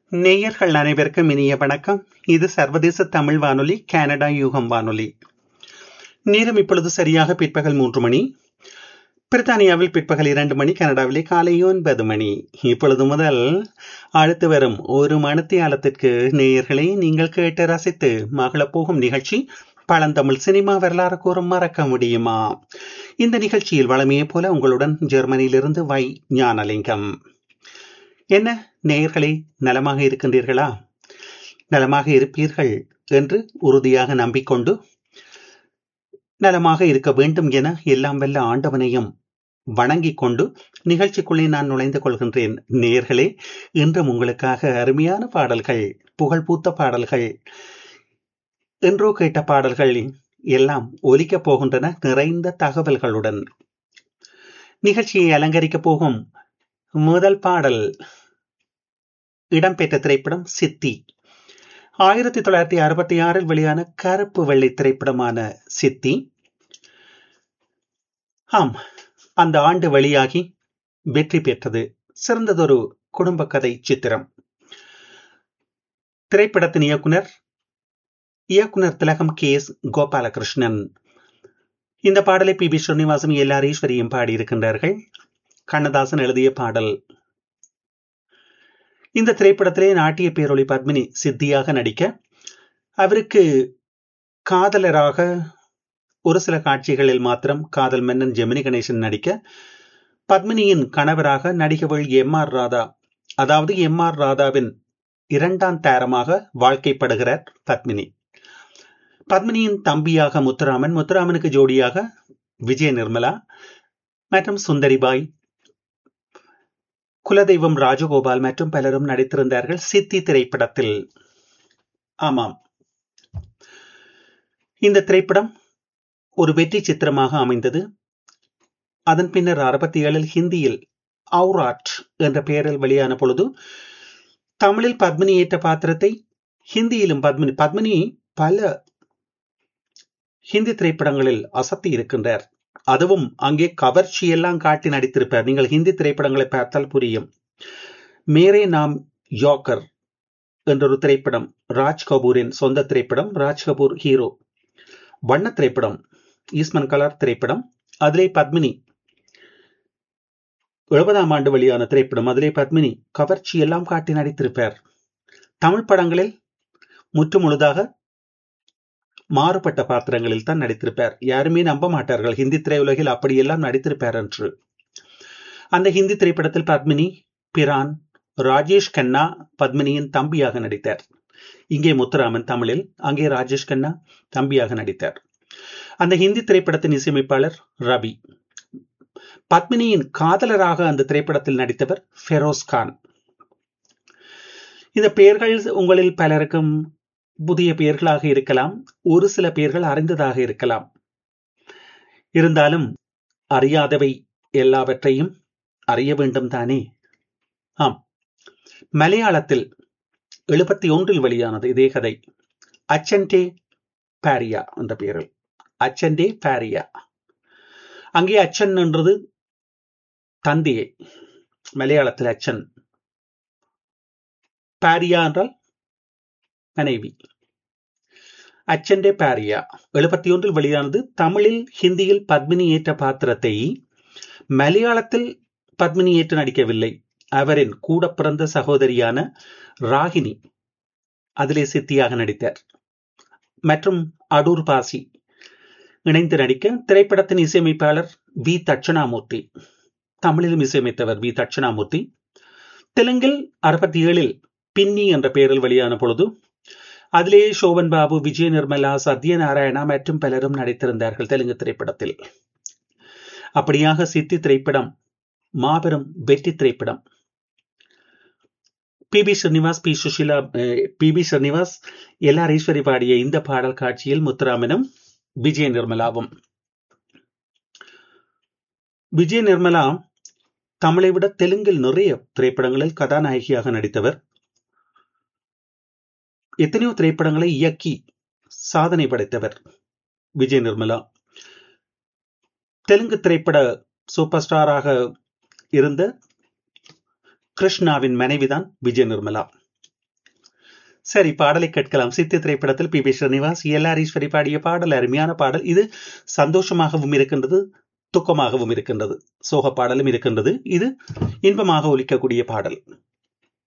நேயர்கள் அனைவருக்கும் இனிய வணக்கம் இது சர்வதேச தமிழ் வானொலி கனடா யூகம் வானொலி நேரம் இப்பொழுது சரியாக பிற்பகல் மூன்று மணி பிரித்தானியாவில் பிற்பகல் இரண்டு மணி கனடாவிலே காலை ஒன்பது மணி இப்பொழுது முதல் அடுத்து வரும் ஒரு மணித்தியாலத்திற்கு நேயர்களை நீங்கள் கேட்டு ரசித்து மகள போகும் நிகழ்ச்சி பழந்தமிழ் சினிமா வரலாறு கூறும் மறக்க முடியுமா இந்த நிகழ்ச்சியில் வளமையை போல உங்களுடன் ஜெர்மனியிலிருந்து வை ஞானலிங்கம் என்ன நேயர்களே நலமாக இருக்கின்றீர்களா நலமாக இருப்பீர்கள் என்று உறுதியாக நம்பிக்கொண்டு நலமாக இருக்க வேண்டும் என எல்லாம் வல்ல ஆண்டவனையும் வணங்கிக் கொண்டு நிகழ்ச்சிக்குள்ளே நான் நுழைந்து கொள்கின்றேன் நேயர்களே இன்றும் உங்களுக்காக அருமையான பாடல்கள் புகழ்பூத்த பாடல்கள் என்றோ கேட்ட பாடல்கள் எல்லாம் ஒலிக்கப் போகின்றன நிறைந்த தகவல்களுடன் நிகழ்ச்சியை அலங்கரிக்கப் போகும் முதல் பாடல் இடம்பெற்ற திரைப்படம் சித்தி ஆயிரத்தி தொள்ளாயிரத்தி அறுபத்தி ஆறில் வெளியான கருப்பு வெள்ளை திரைப்படமான சித்தி ஆம் அந்த ஆண்டு வெளியாகி வெற்றி பெற்றது சிறந்ததொரு குடும்ப கதை சித்திரம் திரைப்படத்தின் இயக்குனர் இயக்குனர் திலகம் கே எஸ் கோபாலகிருஷ்ணன் இந்த பாடலை பி பி ஸ்ரீனிவாசன் எல்லார் ஈஸ்வரியும் பாடியிருக்கின்றார்கள் கண்ணதாசன் எழுதிய பாடல் இந்த திரைப்படத்திலே நாட்டிய பேரொளி பத்மினி சித்தியாக நடிக்க அவருக்கு காதலராக ஒரு சில காட்சிகளில் மாத்திரம் காதல் மன்னன் ஜெமினி கணேசன் நடிக்க பத்மினியின் கணவராக நடிகவள் எம் ஆர் ராதா அதாவது எம் ஆர் ராதாவின் இரண்டாம் தாரமாக வாழ்க்கைப்படுகிறார் பத்மினி பத்மினியின் தம்பியாக முத்துராமன் முத்துராமனுக்கு ஜோடியாக விஜய நிர்மலா மற்றும் சுந்தரிபாய் குலதெய்வம் ராஜகோபால் மற்றும் பலரும் நடித்திருந்தார்கள் சித்தி திரைப்படத்தில் ஆமாம் இந்த திரைப்படம் ஒரு வெற்றி சித்திரமாக அமைந்தது அதன் பின்னர் அறுபத்தி ஏழில் ஹிந்தியில் அவுராட் என்ற பெயரில் வெளியான பொழுது தமிழில் பத்மினி ஏற்ற பாத்திரத்தை ஹிந்தியிலும் பத்மினி பத்மினி பல ஹிந்தி திரைப்படங்களில் அசத்தி இருக்கின்றார் அதுவும் அங்கே கவர்ச்சி எல்லாம் காட்டி நடித்திருப்பார் நீங்கள் ஹிந்தி திரைப்படங்களை பார்த்தால் புரியும் மேரே நாம் யோக்கர் என்றொரு திரைப்படம் ராஜ் கபூரின் சொந்த திரைப்படம் ராஜ் கபூர் ஹீரோ வண்ண திரைப்படம் ஈஸ்மன் கலர் திரைப்படம் அதிலே பத்மினி எழுபதாம் ஆண்டு வெளியான திரைப்படம் அதிலே பத்மினி கவர்ச்சி எல்லாம் காட்டி நடித்திருப்பார் தமிழ் படங்களில் முற்று முழுதாக மாறுபட்ட பாத்திரங்களில் தான் நடித்திருப்பார் யாருமே நம்ப மாட்டார்கள் ஹிந்தி திரையுலகில் அப்படியெல்லாம் நடித்திருப்பார் என்று அந்த ஹிந்தி திரைப்படத்தில் பத்மினி பிரான் ராஜேஷ் கண்ணா பத்மினியின் தம்பியாக நடித்தார் இங்கே முத்துராமன் தமிழில் அங்கே ராஜேஷ் கண்ணா தம்பியாக நடித்தார் அந்த ஹிந்தி திரைப்படத்தின் இசையமைப்பாளர் ரவி பத்மினியின் காதலராக அந்த திரைப்படத்தில் நடித்தவர் ஃபெரோஸ் கான் இந்த பெயர்கள் உங்களில் பலருக்கும் புதிய பெயர்களாக இருக்கலாம் ஒரு சில பெயர்கள் அறிந்ததாக இருக்கலாம் இருந்தாலும் அறியாதவை எல்லாவற்றையும் அறிய வேண்டும் தானே ஆம் மலையாளத்தில் எழுபத்தி ஒன்றில் வெளியானது இதே கதை அச்சன்டே பாரியா என்ற பெயரில் அச்சன்டே பாரியா அங்கே அச்சன் என்றது தந்தையை மலையாளத்தில் அச்சன் பாரியா என்றால் மனைவி அச்சண்டே பாரியா எழுபத்தி ஒன்றில் வெளியானது தமிழில் ஹிந்தியில் பத்மினி ஏற்ற பாத்திரத்தை மலையாளத்தில் பத்மினி ஏற்று நடிக்கவில்லை அவரின் கூட பிறந்த சகோதரியான ராகினி அதிலே சித்தியாக நடித்தார் மற்றும் அடூர் பாசி இணைந்து நடிக்க திரைப்படத்தின் இசையமைப்பாளர் வி தட்சணாமூர்த்தி தமிழிலும் இசையமைத்தவர் வி தட்சணாமூர்த்தி தெலுங்கில் அறுபத்தி ஏழில் பின்னி என்ற பெயரில் வெளியான பொழுது அதிலே சோபன் பாபு விஜய நிர்மலா சத்யநாராயணா மற்றும் பலரும் நடித்திருந்தார்கள் தெலுங்கு திரைப்படத்தில் அப்படியாக சித்தி திரைப்படம் மாபெரும் வெற்றி திரைப்படம் P B Srinivas P Susheela P B Srinivas L R Eswari பாடிய இந்த பாடல் காட்சியில் முத்துராமனும் விஜய நிர்மலாவும் விஜய நிர்மலா தமிழை விட தெலுங்கில் நிறைய திரைப்படங்களில் கதாநாயகியாக நடித்தவர் எத்தனையோ திரைப்படங்களை இயக்கி சாதனை படைத்தவர் விஜய் நிர்மலா தெலுங்கு திரைப்பட சூப்பர் ஸ்டாராக இருந்த கிருஷ்ணாவின் மனைவிதான் விஜய் நிர்மலா சரி பாடலை கேட்கலாம் சித்தி திரைப்படத்தில் P B Srinivas L R Eswari பாடிய பாடல் அருமையான பாடல் இது சந்தோஷமாகவும் இருக்கின்றது துக்கமாகவும் இருக்கின்றது சோக பாடலும் இருக்கின்றது இது இன்பமாக ஒலிக்கக்கூடிய பாடல்